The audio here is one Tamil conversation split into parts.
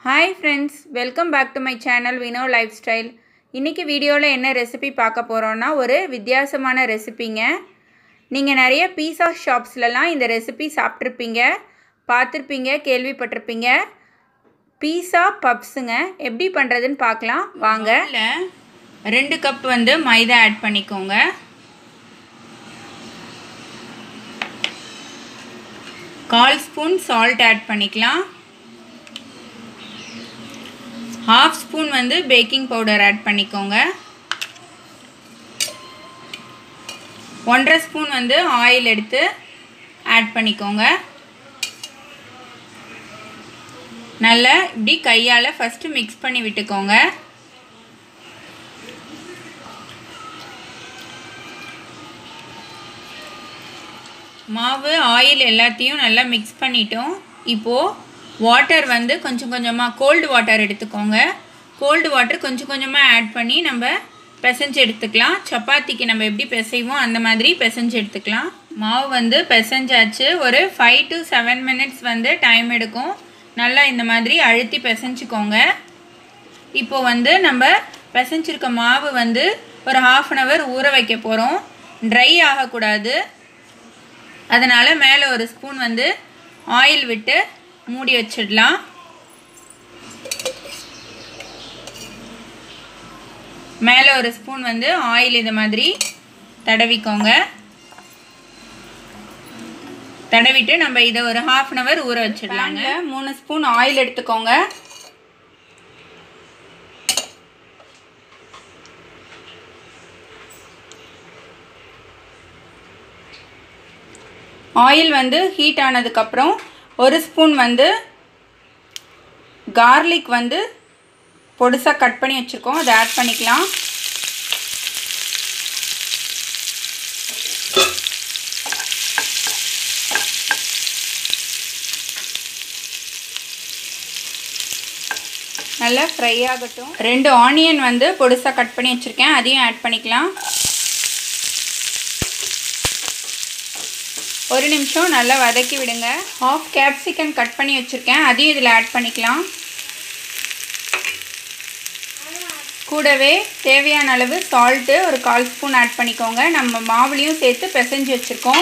hi friends welcome back to my channel Vino lifestyle இன்றைக்கி வீடியோவில் என்ன ரெசிபி பார்க்க போகிறோன்னா ஒரு வித்தியாசமான ரெசிபிங்க நீங்கள் நிறைய பீஸா ஷாப்ஸ்லலாம் இந்த ரெசிபி சாப்பிட்ருப்பீங்க பார்த்துருப்பீங்க கேள்விப்பட்டிருப்பீங்க பீஸா பப்ஸுங்க எப்படி பண்ணுறதுன்னு பார்க்கலாம் வாங்க இல்லை ரெண்டு கப் வந்து மைதா ஆட் பண்ணிக்கோங்க கால் ஸ்பூன் சால்ட் ஆட் பண்ணிக்கலாம் ஹாஃப் ஸ்பூன் வந்து பேக்கிங் பவுடர் ஆட் பண்ணிக்கோங்க ஒன்றரை ஸ்பூன் வந்து ஆயில் எடுத்து ஆட் பண்ணிக்கோங்க நல்லா இப்படி கையால் ஃபஸ்ட்டு மிக்ஸ் பண்ணி விட்டுக்கோங்க மாவு ஆயில் எல்லாத்தையும் நல்லா மிக்ஸ் பண்ணிட்டோம் இப்போது வாட்டர் வந்து கொஞ்சம் கொஞ்சமாக கோல்டு வாட்டர் எடுத்துக்கோங்க கோல்டு வாட்டர் கொஞ்சம் கொஞ்சமாக ஆட் பண்ணி நம்ம பிசைஞ்சு எடுத்துக்கலாம் சப்பாத்திக்கு நம்ம எப்படி பிசைவோம் அந்த மாதிரி பிசைஞ்சு எடுத்துக்கலாம் மாவு வந்து பிசைஞ்சாச்சு ஒரு ஃபைவ் டு செவன் மினிட்ஸ் வந்து டைம் எடுக்கும் நல்லா இந்த மாதிரி அழுத்தி பிசைஞ்சுக்கோங்க இப்போ வந்து நம்ம பிசைஞ்சிருக்க மாவு வந்து ஒரு ஹாஃப் அன் ஹவர் ஊற வைக்க போகிறோம் ட்ரை ஆகக்கூடாது அதனால் மேலே ஒரு ஸ்பூன் வந்து ஆயில் விட்டு மூடி வச்சிடலாம் மேலே ஒரு ஸ்பூன் வந்து ஆயில் இது மாதிரி தடவிக்கோங்க தடவிட்டு நம்ம இதை ஒரு ஹாஃப் அன் ஹவர் ஊற வச்சிடலாங்க மூணு ஸ்பூன் ஆயில் எடுத்துக்கோங்க ஆயில் வந்து ஹீட் ஆனதுக்கப்புறம் ஒரு ஸ்பூன் வந்து கார்லிக் வந்து பொடிசாக கட் பண்ணி வச்சுருக்கோம் அதை ஆட் பண்ணிக்கலாம் நல்லா ஃப்ரை ஆகட்டும் ரெண்டு ஆனியன் வந்து பொடிசாக கட் பண்ணி வச்சுருக்கேன் அதையும் ஆட் பண்ணிக்கலாம் ஒரு நிமிஷம் நல்லா வதக்கி விடுங்க ஹாஃப் கேப்சிகன் கட் பண்ணி வச்சுருக்கேன் அதையும் இதில் ஆட் பண்ணிக்கலாம் கூடவே தேவையான அளவு சால்ட்டு ஒரு கால் ஸ்பூன் ஆட் பண்ணிக்கோங்க நம்ம மாவுலேயும் சேர்த்து பிசைஞ்சு வச்சுருக்கோம்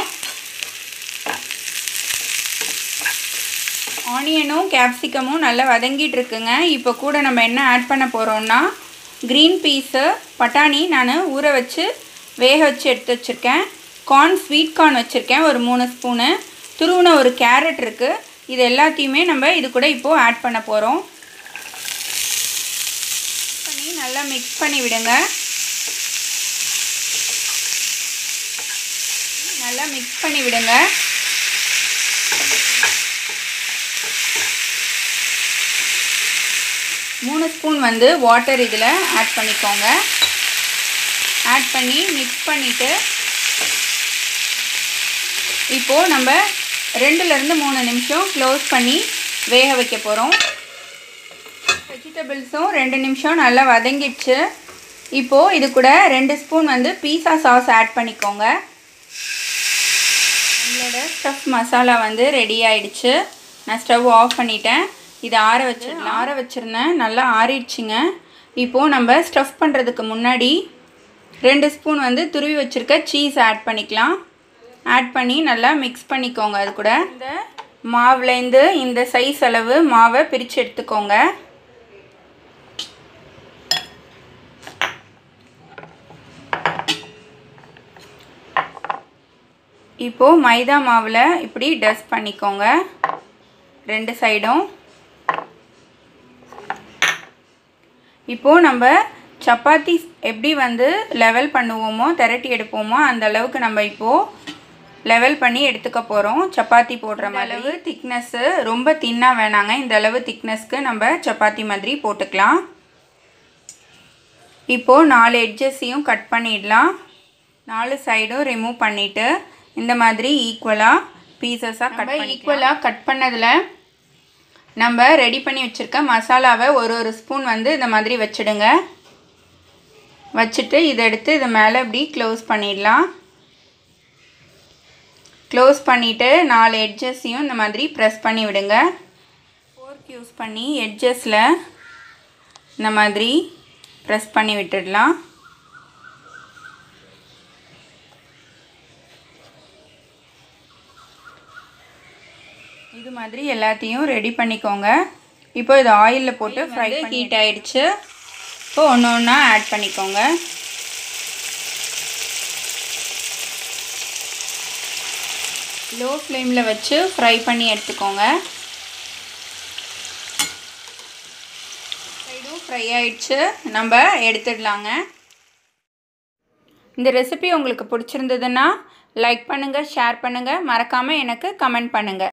ஆனியனும் கேப்சிகமும் நல்லா வதங்கிட்டு இருக்குங்க இப்போ கூட நம்ம என்ன ஆட் பண்ண போகிறோம்னா க்ரீன் பீஸு பட்டாணி நான் ஊற வச்சு வேக வச்சு எடுத்து வச்சுருக்கேன் கார்ன் ஸ்வீட் கார்ன் வச்சுருக்கேன் ஒரு மூணு ஸ்பூனு துருவின ஒரு கேரட் இருக்குது இது எல்லாத்தையுமே நம்ம இது கூட இப்போது ஆட் பண்ண போகிறோம் பண்ணி நல்லா மிக்ஸ் பண்ணி விடுங்க நல்லா மிக்ஸ் பண்ணி விடுங்க மூணு ஸ்பூன் வந்து வாட்டர் இதில் ஆட் பண்ணிக்கோங்க ஆட் பண்ணி மிக்ஸ் பண்ணிவிட்டு இப்போது நம்ம ரெண்டுலேருந்து மூணு நிமிஷம் க்ளோஸ் பண்ணி வேக வைக்க போகிறோம் வெஜிடபிள்ஸும் ரெண்டு நிமிஷம் நல்லா வதங்கிடுச்சு இப்போது இது கூட ரெண்டு ஸ்பூன் வந்து பீஸா சாஸ் ஆட் பண்ணிக்கோங்க நம்மளோட ஸ்டஃப் மசாலா வந்து ரெடி ஆயிடுச்சு நான் ஸ்டவ் ஆஃப் பண்ணிட்டேன் இதை ஆற வச்சிடலாம் ஆற வச்சுருந்தேன் நல்லா ஆறிடுச்சுங்க இப்போது நம்ம ஸ்டஃப் பண்ணுறதுக்கு முன்னாடி ரெண்டு ஸ்பூன் வந்து துருவி வச்சுருக்க சீஸ் ஆட் பண்ணிக்கலாம் ஆட் பண்ணி நல்லா மிக்ஸ் பண்ணிக்கோங்க அது கூட இந்த மாவுலேருந்து இந்த சைஸ் அளவு மாவை பிரித்து எடுத்துக்கோங்க இப்போது மைதா மாவில் இப்படி டஸ்ட் பண்ணிக்கோங்க ரெண்டு சைடும் இப்போது நம்ம சப்பாத்தி எப்படி வந்து லெவல் பண்ணுவோமோ திரட்டி எடுப்போமோ அந்த அளவுக்கு நம்ம இப்போது லெவல் பண்ணி எடுத்துக்க போகிறோம் சப்பாத்தி போடுற அளவு திக்னஸ்ஸு ரொம்ப தின்னாக வேணாங்க இந்த அளவு திக்னஸ்க்கு நம்ம சப்பாத்தி மாதிரி போட்டுக்கலாம் இப்போது நாலு எட்ஜஸையும் கட் பண்ணிடலாம் நாலு சைடும் ரிமூவ் பண்ணிவிட்டு இந்த மாதிரி ஈக்குவலாக பீசஸாக கட் பண்ணி ஈக்குவலாக கட் பண்ணதில் நம்ம ரெடி பண்ணி வச்சுருக்க மசாலாவை ஒரு ஒரு ஸ்பூன் வந்து இந்த மாதிரி வச்சுடுங்க வச்சுட்டு இதை எடுத்து இது மேலே இப்படி க்ளோஸ் பண்ணிடலாம் க்ளோஸ் பண்ணிவிட்டு நாலு எட்ஜஸையும் இந்த மாதிரி ப்ரெஸ் பண்ணி விடுங்க ஃபோர்க் யூஸ் பண்ணி எட்ஜஸில் இந்த மாதிரி ப்ரெஸ் பண்ணி விட்டுடலாம் இது மாதிரி எல்லாத்தையும் ரெடி பண்ணிக்கோங்க இப்போ இது ஆயிலில் போட்டு ஃப்ரை ஹீட் ஆயிடுச்சு இப்போ ஒன்று ஒன்றா ஆட் பண்ணிக்கோங்க லோ ஃப்ளேமில் வச்சு ஃப்ரை பண்ணி எடுத்துக்கோங்க சைடும் ஃப்ரை ஆயிடுச்சு நம்ம எடுத்துடலாங்க இந்த ரெசிபி உங்களுக்கு பிடிச்சிருந்ததுன்னா லைக் பண்ணுங்கள் ஷேர் பண்ணுங்கள் மறக்காமல் எனக்கு கமெண்ட் பண்ணுங்கள்